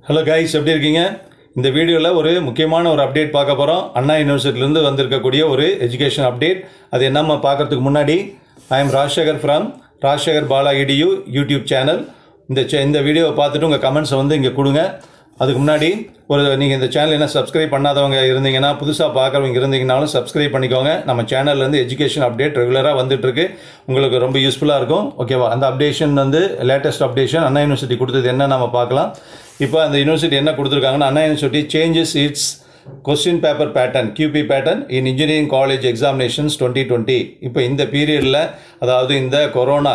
hello guys எப்படி இருக்கீங்க இந்த வீடியோவில் ஒரு முக்கியமான ஒரு அப்டேட் பார்க்க போகிறோம் அண்ணா யூனிவர்சிட்டிலேருந்து வந்திருக்கக்கூடிய ஒரு எஜுகேஷன் அப்டேட் அது என்னம்மா பார்க்கறதுக்கு முன்னாடி I am Rajasekar from Rajasekar Bala edu YouTube channel இந்த சே- இந்த வீடியோவை பார்த்துட்டு உங்கள் கமெண்ட்ஸை வந்து இங்கே கொடுங்க அதுக்கு முன்னாடி ஒரு நீங்கள் இந்த சேனல் என்ன சப்ஸ்கிரைப் பண்ணாதவங்க இருந்தீங்கன்னா புதுசாக பார்க்குறவங்க இருந்தீங்கனாலும் சப்ஸ்கிரைப் பண்ணிக்கோங்க நம்ம சேனல்லேருந்து எஜுகேஷன் அப்டேட் ரெகுலராக வந்துட்டுருக்கு உங்களுக்கு ரொம்ப யூஸ்ஃபுல்லாக இருக்கும் ஓகேவா அந்த அப்டேஷன் வந்து லேட்டஸ்ட் அப்டேஷன் அண்ணா யூனிவர்சிட்டி கொடுத்தது என்ன நம்ம பார்க்கலாம் இப்போ அந்த யூனிவர்சிட்டி என்ன கொடுத்துருக்காங்கன்னா Anna University changes its question paper pattern QP pattern in engineering college examinations twenty twenty இப்போ இந்த பீரியடில் அதாவது இந்த கொரோனா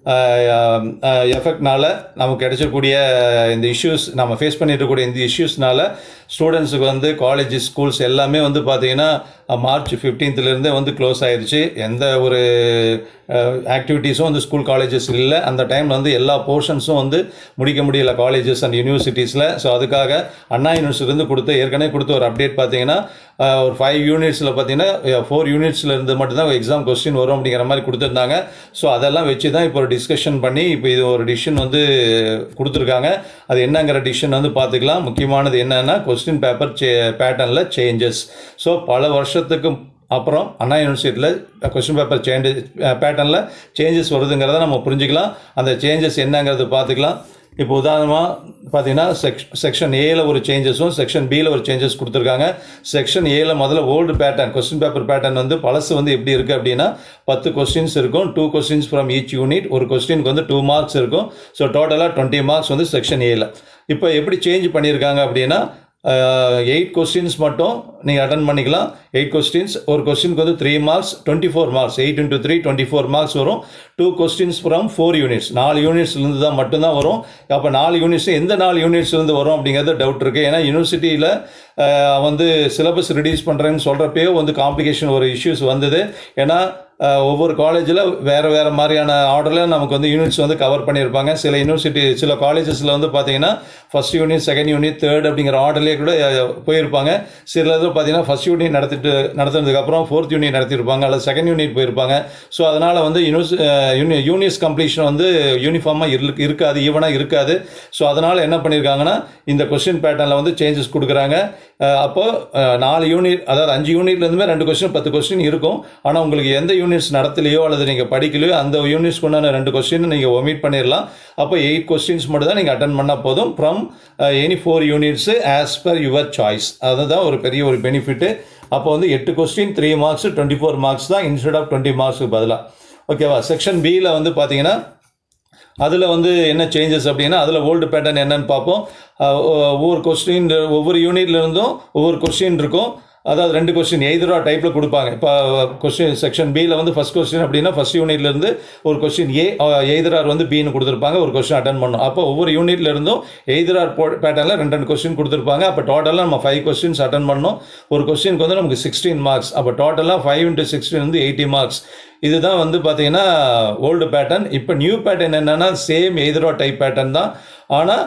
எஃபெக்ட்னால நமக்கு கிடைச்சக்கூடிய இந்த இஷ்யூஸ் நம்ம ஃபேஸ் பண்ணிட்டு இருக்கக்கூடிய இந்த இஷ்யூஸ்னால ஸ்டூடெண்ட்ஸுக்கு வந்து காலேஜ் ஸ்கூல்ஸ் எல்லாமே வந்து பார்த்தீங்கன்னா மார்ச் ஃபிஃப்டீன்த்லேருந்தே வந்து க்ளோஸ் ஆயிருச்சு எந்த ஒரு ஆக்டிவிட்டீஸும் வந்து ஸ்கூல் காலேஜஸ் இல்லை அந்த டைமில் வந்து எல்லா போர்ஷன்ஸும் வந்து முடிக்க முடியல காலேஜஸ் அண்ட் யூனிவர்சிட்டிஸில் ஸோ அதுக்காக அண்ணா யூனிவர்சிட்டிலேருந்து கொடுத்த ஏற்கனவே கொடுத்த ஒரு அப்டேட் பார்த்தீங்கன்னா அஹ், ஒரு ஃபைவ் யூனிட்ஸில் பார்த்தீங்கன்னா ஃபோர் யூனிட்ஸில் இருந்து மட்டும்தான் எக்ஸாம் கொஸ்டின் வரும் அப்படிங்கிற மாதிரி கொடுத்துருந்தாங்க ஸோ அதெல்லாம் வச்சு தான் இப்போ ஒரு டிஸ்கஷன் பண்ணி இப்போ இது ஒரு டிசிஷன் வந்து கொடுத்துருக்காங்க அது என்னங்கிற டிசிஷன் வந்து பார்த்துக்கலாம் முக்கியமானது என்னன்னா கொஸ்டின் பேப்பர் சே பேட்டர்னில் சேஞ்சஸ் ஸோ பல வருஷத்துக்கு அப்புறம் அண்ணா யூனிவர்சிட்டியில் கொஸ்டின் பேப்பர் சேஞ்சஸ் பேட்டர்னில் சேஞ்சஸ் வருதுங்கிறத நம்ம புரிஞ்சுக்கலாம் அந்த சேஞ்சஸ் என்னங்கிறது பார்த்துக்கலாம் இப்போ உதாரணமாக பார்த்தீங்கன்னா செக் செக்ஷன் ஏல ஒரு சேஞ்சஸும் செக்ஷன் பியில் ஒரு சேஞ்சஸ் கொடுத்துருக்காங்க செக்ஷன் ஏல முதல்ல old pattern question paper pattern வந்து பழசு வந்து எப்படி இருக்குது அப்படின்னா பத்து கொஸ்டின்ஸ் இருக்கும் two questions from each unit ஒரு கொஸ்டினுக்கு வந்து டூ மார்க்ஸ் இருக்கும் ஸோ டோட்டலாக டுவெண்ட்டி மார்க்ஸ் வந்து செக்ஷன் ஏல இப்போ எப்படி சேஞ்ச் பண்ணியிருக்காங்க அப்படின்னா எயிட் கொஸ்டின்ஸ் மட்டும் நீங்கள் அட்டன் பண்ணிக்கலாம் எயிட் கொஸ்டின்ஸ் ஒரு கொஸ்டினுக்கு வந்து three marks twenty four marks eight into three twenty four marks வரும் two questions from four units நாலு யூனிட்ஸ்லேருந்து தான் மட்டும்தான் வரும் அப்போ நாலு யூனிட்ஸ் எந்த நாலு யூனிட்ஸ்லேருந்து வரும் அப்படிங்கிறது டவுட் இருக்குது ஏன்னா யூனிவர்சிட்டியில் வந்து சிலபஸ் ரிடியூஸ் பண்ணுறேன்னு சொல்கிறப்பயே வந்து காம்ப்ளிகேஷன் ஒரு இஷ்யூஸ் வந்தது ஏன்னா அஹ், ஒவ்வொரு காலேஜில் வேறு வேறு மாதிரியான ஆர்டரில் நமக்கு வந்து யூனிட்ஸ் வந்து கவர் பண்ணியிருப்பாங்க சில யூனிவர்சிட்டி சில காலேஜஸில் வந்து பார்த்தீங்கன்னா first unit second unit third அப்படிங்கிற ஆர்டர்லேயே கூட அஹ், போயிருப்பாங்க சில இது பார்த்தீங்கன்னா ஃபர்ஸ்ட் யூனிட் நடத்திட்டு நடத்துனதுக்கப்புறம் ஃபோர்த் யூனிட் நடத்தியிருப்பாங்க அல்லது செகண்ட் யூனிட் போயிருப்பாங்க ஸோ அதனால் வந்து யூனிவர்ஸ் யூனி யூனிட்ஸ் கம்ப்ளீஷன் வந்து யூனிஃபார்மாக இருக்கு இருக்காது ஈவனாக இருக்காது ஸோ அதனால் என்ன பண்ணியிருக்காங்கன்னா இந்த கொஸ்டின் பேட்டர்னில் வந்து சேஞ்சஸ் கொடுக்குறாங்க அஹ், அப்போ அஹ், நாலு யூனிட் அதாவது அஞ்சு யூனிட்லேருந்துமே ரெண்டு கொஸ்டின் பத்து கொஸ்டின் இருக்கும் ஆனால் உங்களுக்கு எந்த யூனிட்ஸ் நடத்தலையோ அல்லது நீங்கள் படிக்கலையோ அந்த யூனிட்ஸ்க்கு உண்டான ரெண்டு கொஸ்டின் நீங்கள் ஒமிட் பண்ணிடலாம் அப்போ எயிட் கொஸ்டின்ஸ் மட்டும் தான் நீங்கள் அட்டன் பண்ணால் போதும் from any four units as per your choice அதுதான் ஒரு பெரிய ஒரு பெனிஃபிட்டு அப்போ வந்து எட்டு question three marks twenty four marks தான் இன்ஸ்டெட் ஆஃப் டுவெண்ட்டி மார்க்ஸுக்கு பதிலாக ஓகேவா செக்ஷன் பியில் வந்து பார்த்தீங்கன்னா அதில் வந்து என்ன சேஞ்சஸ் அப்படின்னா அதில் ஓல்டு பேட்டர்ன் என்னன்னு பார்ப்போம் அஹ் ஒ- ஒவ்வொரு கொஸ்டின் ஒவ்வொரு யூனிட்ல இருந்தும் ஒவ்வொரு கொஸ்டின் இருக்கும் அதாவது ரெண்டு கொஸ்டின் எய்தரா டைப்பில் கொடுப்பாங்க இப்போ கொஸ்டின் செக்ஷன் பியில் வந்து ஃபர்ஸ்ட் கொஸ்டின் அப்படின்னா ஃபர்ஸ்ட் யூனிட்லேருந்து ஒரு கொஸ்டின் ஏ எய்தரார் வந்து பின்னு கொடுத்துருப்பாங்க ஒரு கொஸ்டின் அட்டன் பண்ணும் அப்போ ஒவ்வொரு யூனிட்ல இருந்தும் எய்தரார் பேட்டர்னில் ரெண்டு ரெண்டு கொஸ்டின் கொடுத்துருப்பாங்க அப்போ டோட்டலாக நம்ம ஃபைவ் கொஸ்டின்ஸ் அட்டன் பண்ணோம் ஒரு கொஸ்டினுக்கு வந்து நமக்கு சிக்ஸ்டீன் மார்க்ஸ் அப்போ டோட்டலாக ஃபைவ் இன்ட்டு சிக்ஸ்டீன் வந்து எயிட்டி மார்க்ஸ் இதுதான் வந்து பார்த்தீங்கன்னா ஓல்டு பேட்டர்ன் இப்போ நியூ பேட்டர்ன் என்னன்னா சேம் எய்தரா டைப் பேட்டர்ன் தான் ஆனால்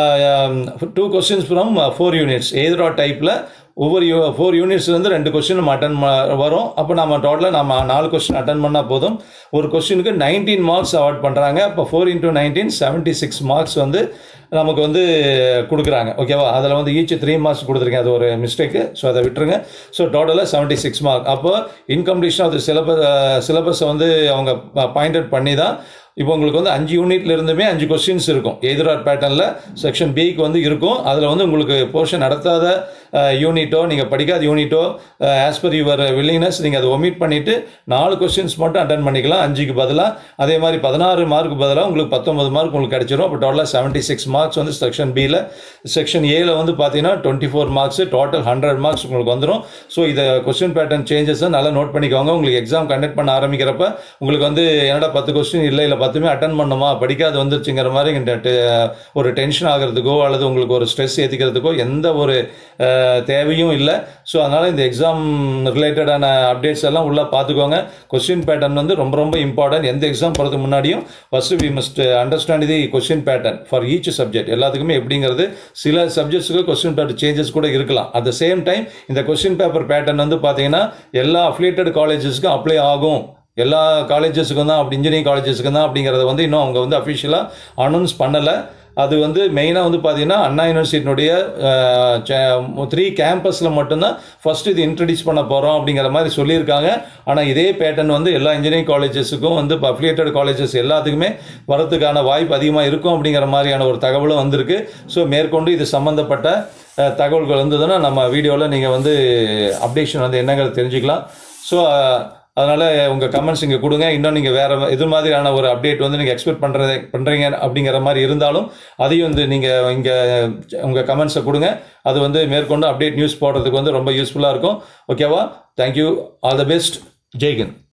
two questions from four units either or டைப்பில் ஒவ்வொரு யூ ஃபோர் யூனிட்ஸ்லேருந்து ரெண்டு கொஸ்டின் நம்ம அட்டன் வரும் அப்போ நம்ம டோட்டலாக நம்ம நாலு கொஸ்டின் அட்டன் பண்ணால் போதும் ஒரு கொஸ்டினுக்கு நைன்டீன் மார்க்ஸ் அவார்ட் பண்ணுறாங்க அப்போ four into nineteen seventy six marks வந்து நமக்கு வந்து கொடுக்குறாங்க ஓகேவா அதில் வந்து ஈச் த்ரீ மார்க்ஸ் கொடுத்துருக்கேன் அது ஒரு மிஸ்டேக்கு ஸோ அதை விட்டுருங்க ஸோ டோட்டலாக செவன்ட்டி சிக்ஸ் மார்க் அப்போ இன்கம்ப்ளீஷன் ஆஃப் சிலபஸ் சிலபஸை வந்து அவங்க பாயிண்ட் அவுட் பண்ணி தான் இப்போ உங்களுக்கு வந்து அஞ்சு யூனிட்ல இருந்துமே அஞ்சு கொஸ்டின்ஸ் இருக்கும் எதிரார் பேட்டர்னில் செக்ஷன் பிக்கு வந்து இருக்கும் அதில் வந்து உங்களுக்கு போர்ஷன் நடத்தாத யூனிட்டோ நீங்கள் படிக்காத யூனிட்டோ ஆஸ் பர் யுவர் வில்லிங்னஸ் நீங்கள் அதை ஒமிட் பண்ணிவிட்டு நாலு கொஸ்டின்ஸ் மட்டும் அட்டன் பண்ணிக்கலாம் அஞ்சுக்கு பதிலாக அதே மாதிரி பதினாறு மார்க்கு பதிலாக உங்களுக்கு பத்தொன்பது மார்க் உங்களுக்கு கிடைச்சிரும் அப்போ டோட்டலாக செவன்ட்டி சிக்ஸ் மார்க்ஸ் வந்து செக்ஷன் பியில் செக்ஷன் ஏல வந்து பார்த்தீங்கன்னா twenty four marks total hundred marks உங்களுக்கு வந்துடும் ஸோ இதை கொஸ்டின் பேட்டர்ன் சேஞ்சஸை நல்லா நோட் பண்ணிக்கோங்க உங்களுக்கு எக்ஸாம் கண்டக்ட் பண்ண ஆரம்பிக்கிறப்ப உங்களுக்கு வந்து என்னடா பத்து கொஸ்டின் இல்லை இல்லை பத்துமே அட்டன் பண்ணுமா படிக்காது வந்துருச்சுங்கிற மாதிரி இந்த டெ- ஒரு டென்ஷன் ஆகிறதுக்கோ அல்லது உங்களுக்கு ஒரு ஸ்ட்ரெஸ் ஏற்றிக்கிறதுக்கோ எந்த ஒரு அஹ், தேவையும் இல்லை ஸோ அதனால் இந்த எக்ஸாம் ரிலேட்டடான அப்டேட்ஸ் எல்லாம் உள்ள பார்த்துக்கோங்க கொஸ்டின் பேட்டர்ன் வந்து ரொம்ப ரொம்ப இம்பார்ட்டன்ட் எந்த எக்ஸாம் போகிறதுக்கு முன்னாடியும் first we must understand the question pattern for each subject எல்லாத்துக்குமே எப்படிங்கிறது சில சப்ஜெக்ட்ஸுக்கு கொஸ்டின் பேட்டர் சேஞ்சஸ் கூட இருக்கலாம் அட் த சேம் டைம் இந்த கொஸ்டின் பேப்பர் பேட்டர்ன் வந்து பார்த்தீங்கன்னா எல்லா அஃபிலியேட்டட் காலேஜஸ்க்கும் அப்ளை ஆகும் எல்லா காலேஜஸுக்கும் தான் அப்படி இன்ஜினியரிங் காலேஜஸுக்கும் தான் அப்படிங்கிறத வந்து இன்னும் அவங்க வந்து அஃபிஷியலாக அனௌன்ஸ் பண்ணலை அது வந்து மெயினாக வந்து பார்த்தீங்கன்னா அண்ணா யூனிவர்சிட்டினுடைய த்ரீ கேம்பஸில் மட்டும்தான் ஃபர்ஸ்ட் இது இன்ட்ரடியூஸ் பண்ண போகிறோம் அப்படிங்கிற மாதிரி சொல்லியிருக்காங்க ஆனால் இதே பேட்டர்ன் வந்து எல்லா இன்ஜினியரிங் காலேஜஸுக்கும் வந்து இப்போ அஃபிலியேட்டட் காலேஜஸ் எல்லாத்துக்குமே வரதுக்கான வாய்ப்பு அதிகமாக இருக்கும் அப்படிங்கிற மாதிரியான ஒரு தகவலும் வந்திருக்கு ஸோ மேற்கொண்டு இது சம்மந்தப்பட்ட அஹ், தகவல்கள் வந்ததுன்னா நம்ம வீடியோவில் நீங்கள் வந்து அப்டேஷன் வந்து என்னங்கிறது தெரிஞ்சுக்கலாம் ஸோ அதனால் உங்கள் கமெண்ட்ஸ் இங்கே கொடுங்க இன்னும் நீங்கள் வேறு இது மாதிரியான ஒரு அப்டேட் வந்து நீங்கள் எக்ஸ்பெக்ட் பண்ணுறது பண்ணுறீங்க அப்படிங்கிற மாதிரி இருந்தாலும் அதையும் வந்து நீங்கள் இங்கே உங்கள் கமெண்ட்ஸை கொடுங்க அது வந்து மேற்கொண்டு அப்டேட் நியூஸ் போடுறதுக்கு வந்து ரொம்ப யூஸ்ஃபுல்லாக இருக்கும் ஓகேவா தேங்க்யூ ஆல் த பெஸ்ட் ஜெய்கன்